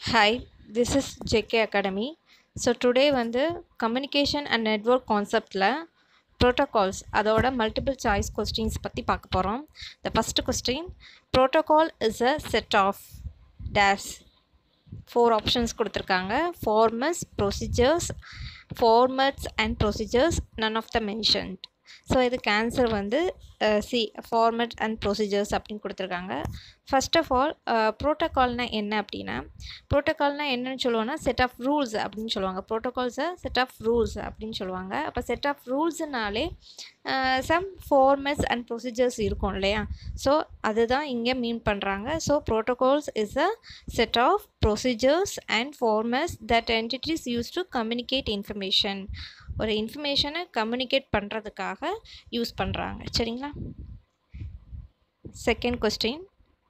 Hi, this is JK Academy. So today வந்து communication and network கான்செப்டில் protocols அதோட multiple choice questions பற்றி பார்க்க போகிறோம் the first question protocol is a set of dash four options கொடுத்துருக்காங்க formats procedures formats and procedures none of the mentioned so இதுக்கு answer வந்து C format and procedures அப்படின்னு கொடுத்துருக்காங்க ஃபர்ஸ்ட் ஆஃப் ஆல் ப்ரோட்டோகால்னால் என்ன அப்படின்னா ப்ரோட்டோகால்னால் என்னன்னு சொல்லுவோம்னா செட் ஆஃப் ரூல்ஸ் அப்படின்னு சொல்லுவாங்க ப்ரோட்டோகால்ஸை செட் ஆஃப் ரூல்ஸ் அப்படின்னு சொல்லுவாங்க அப்போ செட் ஆஃப் ரூல்ஸுனாலே சம் ஃபார்மட்ஸ் அண்ட் ப்ரொசீஜர்ஸ் இருக்கும் இல்லையா ஸோ அதுதான் இங்கே மீன் பண்ணுறாங்க so protocols is a set of procedures and formats that entities use to communicate information ஒரு இன்ஃபர்மேஷனை கம்யூனிகேட் பண்ணுறதுக்காக யூஸ் பண்ணுறாங்க சரிங்களா second question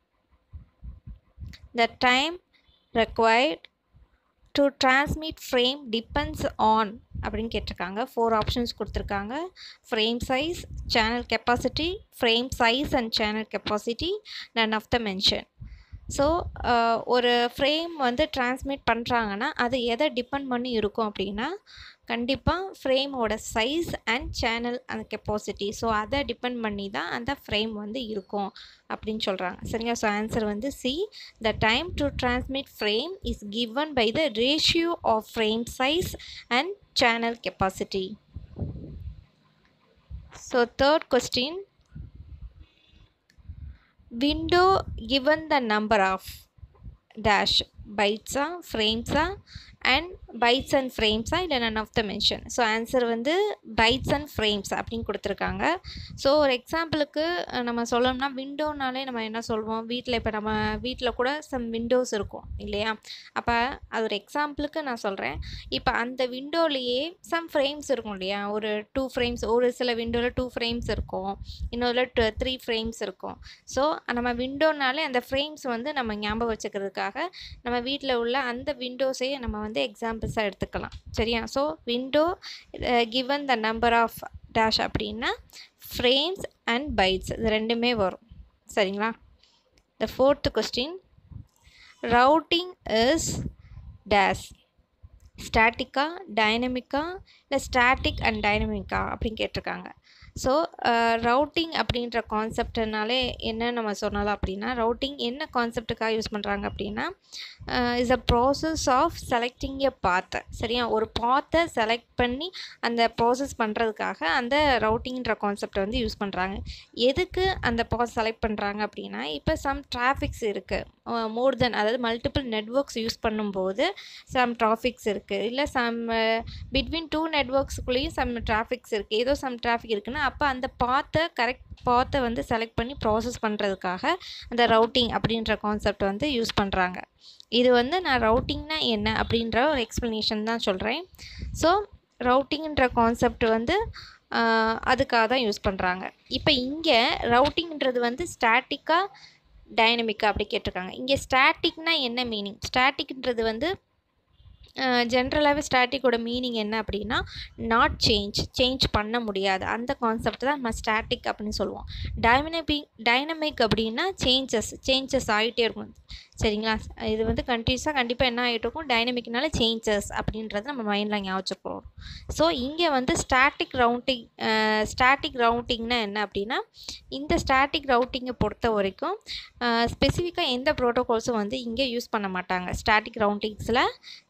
the time required to transmit frame depends on அப்படின்னு கேட்டிருக்காங்க ஃபோர் ஆப்ஷன்ஸ் கொடுத்துருக்காங்க frame size channel capacity frame size and channel capacity none of the mention so ஒரு frame வந்து டிரான்ஸ்மிட் பண்ணுறாங்கன்னா அது எதை டிபெண்ட் பண்ணி இருக்கும் அப்படின்னா கண்டிப்பாக ஃப்ரேமோட சைஸ் அண்ட் சேனல் அந்த கெப்பாசிட்டி ஸோ அதை டிபெண்ட் பண்ணி தான் அந்த ஃப்ரேம் வந்து இருக்கும் அப்படின்னு சொல்கிறாங்க சரிங்க ஸோ ஆன்சர் வந்து C the time to transmit frame is given by the ratio of frame size and channel capacity so third question window given the number of dash bytes ah frames ah and bytes and ஃப்ரேம்ஸா இல்லை none of the mention so answer வந்து bytes and frames அப்படின்னு கொடுத்துருக்காங்க so ஒரு எக்ஸாம்பிளுக்கு நம்ம சொல்லணும்னா விண்டோனாலே நம்ம என்ன சொல்லுவோம் வீட்டில் இப்போ நம்ம வீட்டில் கூட சம் விண்டோஸ் இருக்கும் இல்லையா அப்போ அது ஒரு எக்ஸாம்பிளுக்கு நான் சொல்கிறேன் இப்போ அந்த விண்டோலேயே சம் ஃப்ரேம்ஸ் இருக்கும் இல்லையா ஒரு டூ ஃப்ரேம்ஸ் ஒரு சில விண்டோவில் டூ ஃப்ரேம்ஸ் இருக்கும் இன்னொரு டூ த்ரீ ஃப்ரேம்ஸ் இருக்கும் ஸோ நம்ம விண்டோனாலே அந்த ஃப்ரேம்ஸ் வந்து நம்ம ஞாபகம் வச்சுக்கிறதுக்காக நம்ம வீட்டில் உள்ள அந்த விண்டோஸையே நம்ம வந்து எக்ஸாம்பிள்ஸாக எடுத்துக்கலாம் சரியா so window given the number of dash அப்படின்னா ஃப்ரேம்ஸ் அண்ட் பைட்ஸ் இது ரெண்டுமே வரும் சரிங்களா the fourth question routing is dash ஸ்டாட்டிக்கா டைனமிக்கா இல்லை ஸ்டாட்டிக் அண்ட் டைனமிக்கா அப்படின்னு கேட்டிருக்காங்க ஸோ ரவுட்டிங் அப்படின்ற கான்செப்ட்னாலே என்ன நம்ம சொன்னலாம் அப்படின்னா ரவுட்டிங் என்ன கான்செப்டுக்காக யூஸ் பண்ணுறாங்க அப்படின்னா is a process of selecting a பாத்தை சரியா ஒரு பாத்தை செலக்ட் பண்ணி அந்த ப்ராசஸ் பண்ணுறதுக்காக அந்த ரவுட்டிங்கிற கான்செப்டை வந்து யூஸ் பண்ணுறாங்க எதுக்கு அந்த பாத் செலக்ட் பண்ணுறாங்க அப்படின்னா இப்போ சம் டிராஃபிக்ஸ் இருக்குது மோர் தென் அதாவது மல்டிபிள் நெட்ஒர்க்ஸ் யூஸ் பண்ணும்போது சம் டிராஃபிக்ஸ் இருக்குது இல்லை சம் பிட்வீன் டூ நெட்ஒர்க்ஸுக்குள்ளேயும் சம் டிராஃபிக்ஸ் இருக்குது ஏதோ சம் டிராஃபிக் இருக்குன்னா அப்போ அந்த பாத்தை கரெக்ட் பாத்தை வந்து செலக்ட் பண்ணி ப்ராசஸ் பண்ணுறதுக்காக அந்த ரவுட்டிங் அப்படின்ற கான்செப்ட் வந்து யூஸ் பண்ணுறாங்க இது வந்து நான் ரவுட்டிங்னா என்ன அப்படின்ற ஒரு எக்ஸ்ப்ளனேஷன் தான் சொல்கிறேன் ஸோ ரவுட்டிங்கிற கான்செப்ட் வந்து அதுக்காக தான் யூஸ் பண்ணுறாங்க இப்போ இங்கே ரவுட்டிங்கிறது வந்து ஸ்டாட்டிக்காக டைனமிக்காக அப்படி கேட்டிருக்காங்க இங்கே ஸ்டாட்டிக்னா என்ன மீனிங் ஸ்டாட்டிக்ன்றது வந்து ஜென்ரலாகவே ஸ்டாட்டிக்கோட மீனிங் என்ன அப்படின்னா நாட் சேஞ்ச் சேஞ்ச் பண்ண முடியாது அந்த கான்செப்ட் தான் நம்ம ஸ்டாட்டிக் அப்படின்னு சொல்லுவோம் டைனமிக் டைனமிக் அப்படின்னா சேஞ்சஸ் சேஞ்சஸ் ஆகிட்டே இருக்கும் சரிங்களா இது வந்து கண்டினியூஸாக கண்டிப்பாக என்ன ஆகிட்டு இருக்கும் டைனமிக்னால சேஞ்சஸ் அப்படின்றது நம்ம மைண்டில் ஞாபகம் ஸோ இங்கே வந்து ஸ்டாட்டிக் ரவுண்டிங் ஸ்டாட்டிக் ரவுட்டிங்னா என்ன அப்படின்னா இந்த ஸ்டாட்டிக் ரவுட்டிங்கை பொறுத்த வரைக்கும் ஸ்பெசிஃபிக்காக எந்த ப்ரோட்டோகால்ஸும் வந்து இங்கே யூஸ் பண்ண மாட்டாங்க ஸ்டாட்டிக் ரவுண்டிங்ஸில்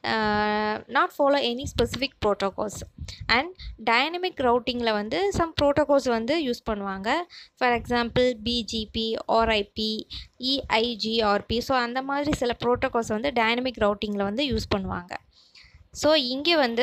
not follow any specific protocols and dynamic ரவுட்டிங்கில் வந்து சம் ப்ரோட்டோகால்ஸ் வந்து யூஸ் பண்ணுவாங்க for example BGP RIP EIGRP so அந்த மாதிரி சில ப்ரோட்டோகால்ஸ் வந்து டைனமிக் ரவுட்டிங்கில் வந்து யூஸ் பண்ணுவாங்க ஸோ இங்கே வந்து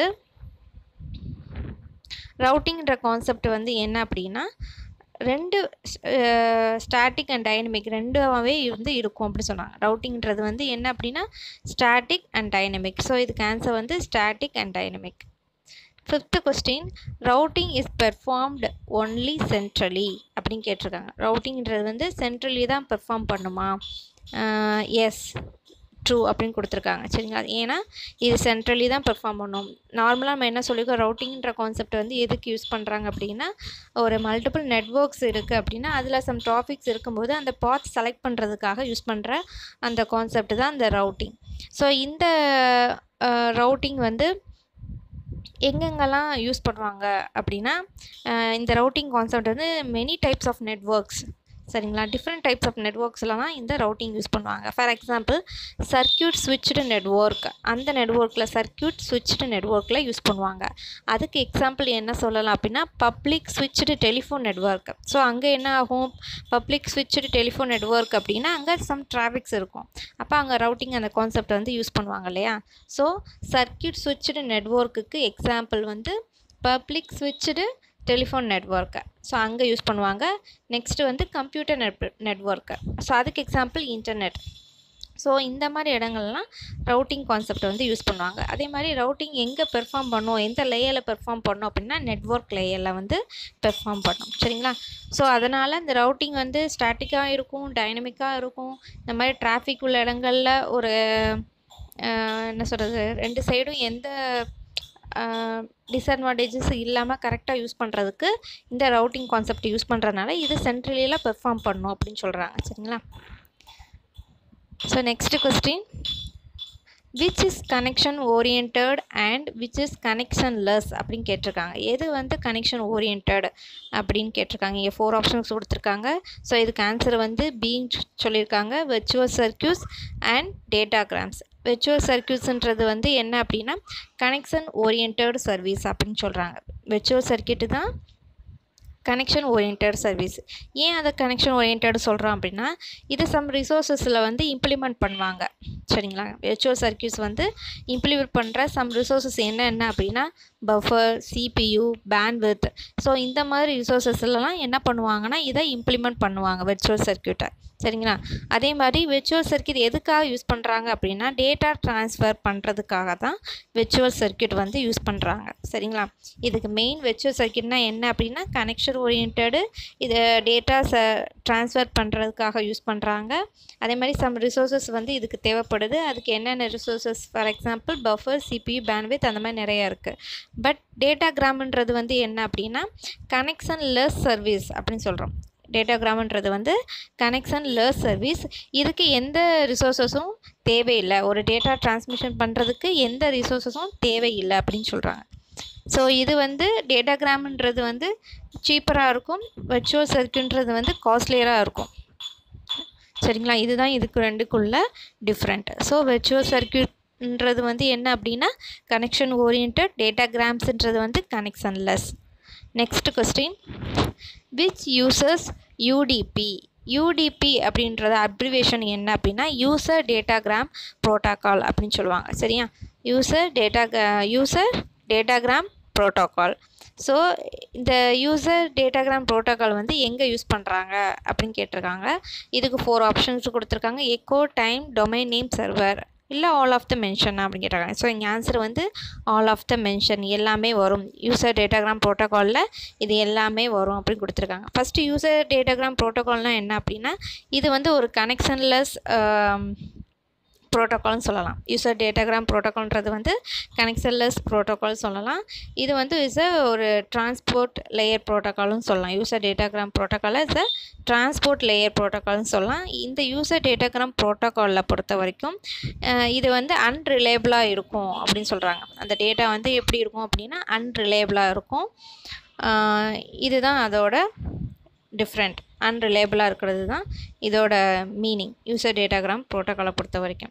ரவுட்டிங்கிற கான்செப்ட் வந்து என்ன அப்படின்னா ரெண்டு ஸ்டாட்டிக் அண்ட் டைனமிக் ரெண்டுவாகவே வந்து இருக்கும் அப்படின்னு சொன்னாங்க ரவுட்டிங்கிறது வந்து என்ன அப்படின்னா ஸ்டாட்டிக் அண்ட் டைனமிக் ஸோ இதுக்கு ஆன்சர் வந்து static and dynamic fifth question routing is performed only centrally அப்படின்னு கேட்டிருக்காங்க ரவுட்டிங்கிறது வந்து சென்ட்ரலி தான் பெர்ஃபார்ம் பண்ணுமா எஸ் ட்ரூ அப்படின்னு கொடுத்துருக்காங்க சரிங்களா ஏன்னா இது சென்ட்ரலி தான் பெர்ஃபார்ம் பண்ணும் நார்மலாக நம்ம என்ன சொல்லியிருக்கோம் ரவுட்டிங்கிற கான்செப்ட் வந்து எதுக்கு யூஸ் பண்ணுறாங்க அப்படின்னா ஒரு மல்டிபிள் நெட்ஒர்க்ஸ் இருக்குது அப்படின்னா அதில் சம் டாபிக்ஸ் இருக்கும்போது அந்த பாத் செலக்ட் பண்ணுறதுக்காக யூஸ் பண்ணுற அந்த கான்செப்ட் தான் இந்த ரவுட்டிங் ஸோ இந்த ரவுட்டிங் வந்து எங்கெங்கெல்லாம் யூஸ் பண்ணுவாங்க அப்படின்னா இந்த ரவுட்டிங் கான்செப்ட் வந்து மெனி டைப்ஸ் ஆஃப் நெட்ஒர்க்ஸ் சரிங்களா டிஃப்ரெண்ட் டைப்ஸ் ஆஃப் நெட்ஒர்க்ஸில் தான் இந்த ரவுட்டிங் யூஸ் பண்ணுவாங்க for example circuit switched network அந்த நெட்ஒர்க்கில் சர்க்கியூட் ஸ்விட்ச்டு நெட்ஒர்க்கில் யூஸ் பண்ணுவாங்க அதுக்கு எக்ஸாம்பிள் என்ன சொல்லலாம் அப்படின்னா public switched telephone network so அங்கே என்ன ஆகும் பப்ளிக் ஸ்விட்ச்டு டெலிஃபோன் நெட்ஒர்க் அப்படின்னா அங்கே சம் டிராஃபிக்ஸ் இருக்கும் அப்போ அங்கே ரவுட்டிங் அந்த கான்செப்ட் வந்து யூஸ் பண்ணுவாங்க இல்லையா ஸோ சர்க்கியூட் ஸ்விட்ச்டு நெட்ஒர்க்குக்கு எக்ஸாம்பிள் வந்து public switched telephone network so அங்கே யூஸ் பண்ணுவாங்க நெக்ஸ்ட்டு வந்து கம்ப்யூட்டர் நெட் நெட்ஒர்க்கு ஸோ அதுக்கு எக்ஸாம்பிள் இன்டர்நெட் ஸோ இந்த மாதிரி இடங்கள்லாம் ரவுட்டிங் கான்செப்ட் வந்து யூஸ் பண்ணுவாங்க அதே மாதிரி ரவுட்டிங் எங்கே பெர்ஃபார்ம் பண்ணும் எந்த லேயரில் பெர்ஃபார்ம் பண்ணோம் அப்படின்னா நெட்ஒர்க் லேயரில் வந்து பெர்ஃபார்ம் பண்ணும் சரிங்களா ஸோ அதனால் இந்த ரவுட்டிங் வந்து ஸ்டாட்டிக்காக இருக்கும் டைனமிக்காக இருக்கும் இந்த மாதிரி டிராஃபிக் உள்ள இடங்களில் ஒரு என்ன சொல்கிறது ரெண்டு சைடும் எந்த டிஸ்அட்வான்டேஜஸ் இல்லாமல் கரெக்டாக யூஸ் பண்ணுறதுக்கு இந்த ரவுட்டிங் கான்செப்ட் யூஸ் பண்ணுறதுனால இது சென்ட்ரலியில் பெர்ஃபார்ம் பண்ணும் அப்படின்னு சொல்கிறாங்க சரிங்களா so next question which is connection orient and which is connection less அப்படின்னு கேட்டிருக்காங்க எது வந்து கனெக்ஷன் ஓரியன்ட் அப்படின்னு கேட்டிருக்காங்க இங்கே ஃபோர் ஆப்ஷன்ஸ் கொடுத்துருக்காங்க ஸோ இதுக்கு ஆன்சர் வந்து பீங் சொல்லியிருக்காங்க virtual circuits and datagrams virtual சர்க்கியூட்ஸுன்றது வந்து என்ன அப்படின்னா கனெக்ஷன் ஓரியன்ட் சர்வீஸ் அப்படின்னு சொல்கிறாங்க வெர்ச்சுவல் சர்க்கியூட்டு தான் கனெக்ஷன் ஓரியன்ட் சர்வீஸ் ஏன் அதை கனெக்ஷன் ஓரியன்ட் சொல்கிறோம் அப்படின்னா இது சம் ரிசோர்ஸஸில் வந்து இம்ப்ளிமெண்ட் பண்ணுவாங்க சரிங்களா வெர்ச்சுவல் சர்க்கியூட்ஸ் வந்து இம்ப்ளிமெண்ட் பண்ணுற சம் ரிசோர்ஸஸ் என்னென்ன அப்படின்னா பஃபர் சிபியு பேண்ட்வித் ஸோ இந்த மாதிரி ரிசோர்ஸஸ்லாம் என்ன பண்ணுவாங்கன்னா இதை இம்ப்ளிமெண்ட் பண்ணுவாங்க வெர்ச்சுவல் சர்க்கியூட்டை சரிங்களா அதே மாதிரி வெர்ச்சுவல் சர்க்கியூட் எதுக்காக யூஸ் பண்ணுறாங்க அப்படின்னா டேட்டா ட்ரான்ஸ்ஃபர் பண்ணுறதுக்காக தான் வெர்ச்சுவல் சர்க்கியூட் வந்து யூஸ் பண்ணுறாங்க சரிங்களா இதுக்கு மெயின் வெர்ச்சுவல் சர்க்கியூட்னா என்ன அப்படின்னா கனெக்ஷன் ஓரியன்டு இது டேட்டா ச ட்ரான்ஸ்ஃபர் பண்ணுறதுக்காக யூஸ் பண்ணுறாங்க அதே மாதிரி சம் ரிசோர்ஸஸ் வந்து இதுக்கு தேவைப்படுது அதுக்கு என்னென்ன resources for example buffer CPU bandwidth அந்த மாதிரி நிறையா இருக்குது பட் டேட்டாகிராம்ன்றது வந்து என்ன அப்படின்னா கனெக்ஷன் லெஸ் சர்வீஸ் அப்படின்னு சொல்கிறோம் டேட்டாகிராம்ன்றது வந்து கனெக்ஷன் லெஸ் சர்வீஸ் இதுக்கு எந்த ரிசோர்ஸஸும் தேவையில்லை ஒரு டேட்டா டிரான்ஸ்மிஷன் பண்ணுறதுக்கு எந்த ரிசோர்ஸஸும் தேவையில்லை அப்படின்னு சொல்கிறாங்க ஸோ இது வந்து டேட்டாகிராம்ன்றது வந்து சீப்பராக இருக்கும் வெர்ச்சுவல் சர்க்கியூன்றது வந்து காஸ்ட்லியராக இருக்கும் சரிங்களா இதுதான் இதுக்கு ரெண்டுக்குள்ள டிஃப்ரெண்ட் ஸோ வெர்ச்சுவல் சர்க்கியூட்ன்றது வந்து என்ன அப்படின்னா கனெக்ஷன் ஓரியன்ட் டேட்டாகிராம்ஸ்ன்றது வந்து connection less next question which users UDP UDP அப்படின்றது அப்ரிவேஷன் என்ன அப்படின்னா யூசர் டேட்டாகிராம் ப்ரோட்டோக்கால் அப்படின்னு சொல்லுவாங்க சரியா user data user datagram protocol so இந்த யூசர் டேட்டாகிராம் ப்ரோட்டோக்கால் வந்து எங்கே யூஸ் பண்ணுறாங்க அப்படின்னு கேட்டிருக்காங்க இதுக்கு ஃபோர் ஆப்ஷன்ஸ் கொடுத்துருக்காங்க echo time domain name server இல்லை ஆல் ஆஃப் த மென்ஷன் அப்படின்னு கேட்டிருக்காங்க ஸோ இங்கே ஆன்சர் வந்து ஆல் ஆஃப் த மென்ஷன் எல்லாமே வரும் யூசர் டேட்டாகிராம் ப்ரோட்டோக்காலில் இது எல்லாமே வரும் அப்படின்னு கொடுத்துருக்காங்க ஃபஸ்ட்டு யூசர் டேட்டாகிராம் ப்ரோட்டோக்கால்னால் என்ன அப்படின்னா இது வந்து ஒரு கனெக்ஷன்லெஸ் ப்ரோட்டோக்கால்னு சொல்லலாம் யூசர் டேட்டாகிராம் ப்ரோட்டோக்கால்ன்றது வந்து கனெக்ஷன்லெஸ் ப்ரோட்டோக்கால் சொல்லலாம் இது வந்து இஸ் அ ஒரு டிரான்ஸ்போர்ட் லேயர் ப்ரோட்டோக்கால்னு சொல்லலாம் யூசர் டேட்டாகிராம் ப்ரோட்டோக்காலை இஸ் அ டிரான்ஸ்போர்ட் லேயர் ப்ரோட்டோக்கால்னு சொல்லலாம் இந்த யூசர் டேட்டாகிராம் ப்ரோட்டோக்காலில் பொறுத்த வரைக்கும் இது வந்து அன்ரிலேபிளாக இருக்கும் அப்படின்னு சொல்கிறாங்க அந்த டேட்டா வந்து எப்படி இருக்கும் அப்படின்னா அன்ரிலேபிளாக இருக்கும் இதுதான் அதோட டிஃப்ரெண்ட் அன்ரிலேபிளாக இருக்கிறது தான் இதோட மீனிங் யூசர் டேட்டாகிராம் ப்ரோட்டோக்காலை பொறுத்த வரைக்கும்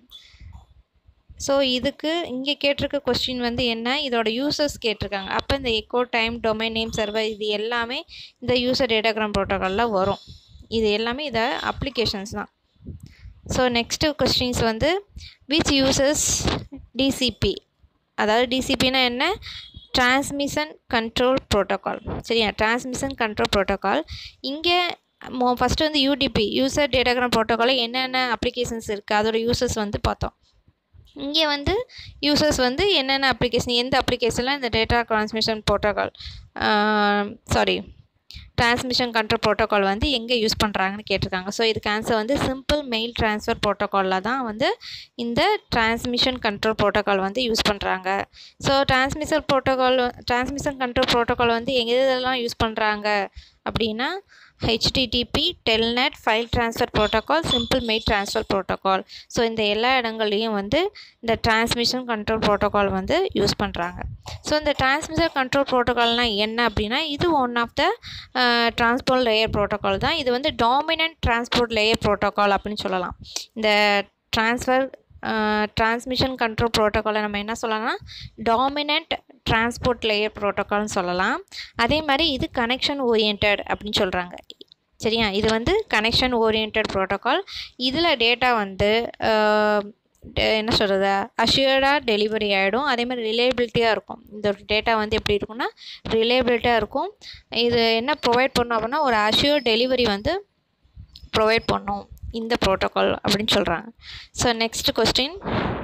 ஸோ இதுக்கு இங்கே கேட்டிருக்க கொஸ்டின் வந்து என்ன இதோட யூசர்ஸ் கேட்டிருக்காங்க அப்போ இந்த echo time domain name server இது எல்லாமே இந்த யூசர் டேட்டாகிராம் ப்ரோட்டோக்காலில் வரும் இது எல்லாமே இதை அப்ளிகேஷன்ஸ் தான் ஸோ நெக்ஸ்ட்டு கொஸ்டின்ஸ் வந்து விச் யூசர்ஸ் டிசிபி அதாவது டிசிபினா என்ன டிரான்ஸ்மிஷன் கண்ட்ரோல் ப்ரோட்டோக்கால் சரியா டிரான்ஸ்மிஷன் கண்ட்ரோல் ப்ரோட்டோக்கால் இங்கே மோ ஃபஸ்ட்டு வந்து யூடிபி யூசர் டேட்டாகிராம் ப்ரோட்டோக்காலில் என்னென்ன அப்ளிகேஷன்ஸ் இருக்குது அதோட யூசர்ஸ் வந்து பார்த்தோம் இங்கே வந்து யூசர்ஸ் வந்து என்னென்ன அப்ளிகேஷன் எந்த அப்ளிகேஷனில் இந்த data transmission protocol sorry transmission control protocol வந்து எங்கே யூஸ் பண்ணுறாங்கன்னு கேட்டிருக்காங்க ஸோ இதுக்கு ஆன்சர் வந்து சிம்பிள் மெயில் ட்ரான்ஸ்ஃபர் ப்ரோட்டோகாலில் தான் வந்து இந்த டிரான்ஸ்மிஷன் கண்ட்ரோல் ப்ரோட்டோகால் வந்து யூஸ் பண்ணுறாங்க so transmission protocol transmission control protocol வந்து எங்கே இதெல்லாம் யூஸ் பண்ணுறாங்க அப்படின்னா HTTP telnet file transfer protocol simple mail transfer protocol so இந்த எல்லா இடங்கள்லையும் வந்து இந்த டிரான்ஸ்மிஷன் கண்ட்ரோல் ப்ரோட்டோகால் வந்து யூஸ் பண்ணுறாங்க ஸோ இந்த டிரான்ஸ்மிஷன் கண்ட்ரோல் ப்ரோட்டோகால்னால் என்ன அப்படின்னா இது one of the transport layer protocol தான் இது வந்து டாமினன்ட் டிரான்ஸ்போர்ட் லேயர் ப்ரோட்டோகால் அப்படின்னு சொல்லலாம் இந்த ட்ரான்ஸ்ஃபர் டிரான்ஸ்மிஷன் கண்ட்ரோல் ப்ரோட்டோகாலை நம்ம என்ன சொல்லலாம்னா டாமினன்ட் டிரான்ஸ்போர்ட் லேயர் ப்ரோட்டோகால்னு சொல்லலாம் அதே மாதிரி இது கனெக்ஷன் ஓரியன்ட் அப்படின்னு சொல்கிறாங்க சரியா இது வந்து கனெக்ஷன் ஓரியன்ட் ப்ரோட்டோகால் இதில் டேட்டா வந்து என்ன சொல்கிறது அஷ்யூர்டாக டெலிவரி ஆகிடும் அதே மாதிரி ரிலேபிலிட்டியாக இருக்கும் இந்த டேட்டா வந்து எப்படி இருக்கும்னா ரிலேபிலிட்டியாக இருக்கும் இது என்ன ப்ரொவைட் பண்ணும் அப்படின்னா ஒரு அஷ்யூர் டெலிவரி வந்து ப்ரொவைட் பண்ணும் இந்த ப்ரோட்டோகால் அப்படின்னு சொல்கிறாங்க so next question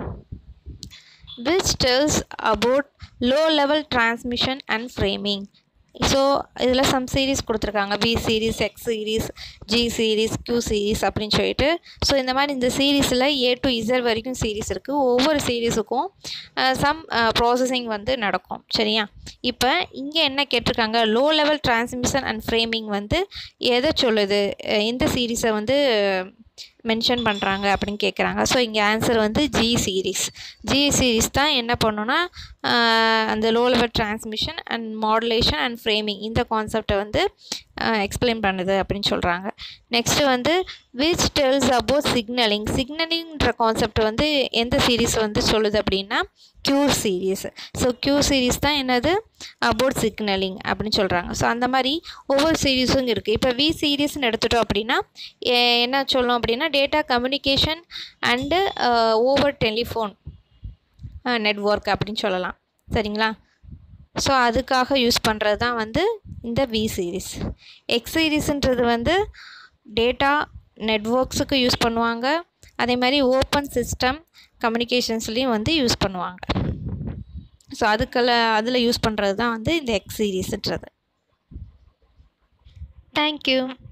which tells about low level transmission and framing so இதில் சம் சீரீஸ் கொடுத்துருக்காங்க P series X series G series Q series அப்படின்னு சொல்லிட்டு ஸோ இந்த மாதிரி இந்த சீரீஸில் ஏ டு இசட் வரைக்கும் சீரீஸ் இருக்குது ஒவ்வொரு சீரீஸுக்கும் சம் ப்ராசஸிங் வந்து நடக்கும் சரியா இப்போ இங்கே என்ன கேட்டிருக்காங்க low level transmission and framing வந்து எதை சொல்லுது இந்த சீரீஸை வந்து மென்ஷன் பண்ணுறாங்க அப்படின்னு கேட்குறாங்க ஸோ இங்கே ஆன்சர் வந்து ஜி சீரீஸ் ஜி சீரீஸ் தான் என்ன பண்ணுன்னா அந்த low level transmission and modulation and framing இந்த கான்செப்டை வந்து எக்ஸ்பிளைன் பண்ணுது அப்படின்னு சொல்கிறாங்க நெக்ஸ்ட்டு வந்து விச் டெல்ஸ் அபவுட் சிக்னலிங் சிக்னலிங்ன்ற கான்செப்ட் வந்து எந்த சீரீஸ் வந்து சொல்லுது அப்படின்னா Q series so Q series தான் என்னது அபவுட் சிக்னலிங் அப்படின்னு சொல்கிறாங்க ஸோ அந்த மாதிரி ஒவ்வொரு சீரீஸும் இருக்குது இப்போ வி சீரீஸ்னு எடுத்துட்டோம் அப்படின்னா என்ன சொல்லும் அப்படின்னா data communication and over telephone network அப்படின்னு சொல்லலாம் சரிங்களா ஸோ அதுக்காக யூஸ் பண்ணுறது தான் வந்து இந்த வி சீரீஸ் எக்ஸ் சீரீஸுன்றது வந்து டேட்டா நெட்ஒர்க்ஸுக்கு யூஸ் பண்ணுவாங்க அதே மாதிரி ஓப்பன் சிஸ்டம் கம்யூனிகேஷன்ஸ்லேயும் வந்து யூஸ் பண்ணுவாங்க ஸோ அதுக்கெல்லாம் அதில் யூஸ் பண்ணுறது தான் வந்து இந்த எக்ஸ் சீரீஸுன்றது தேங்க்யூ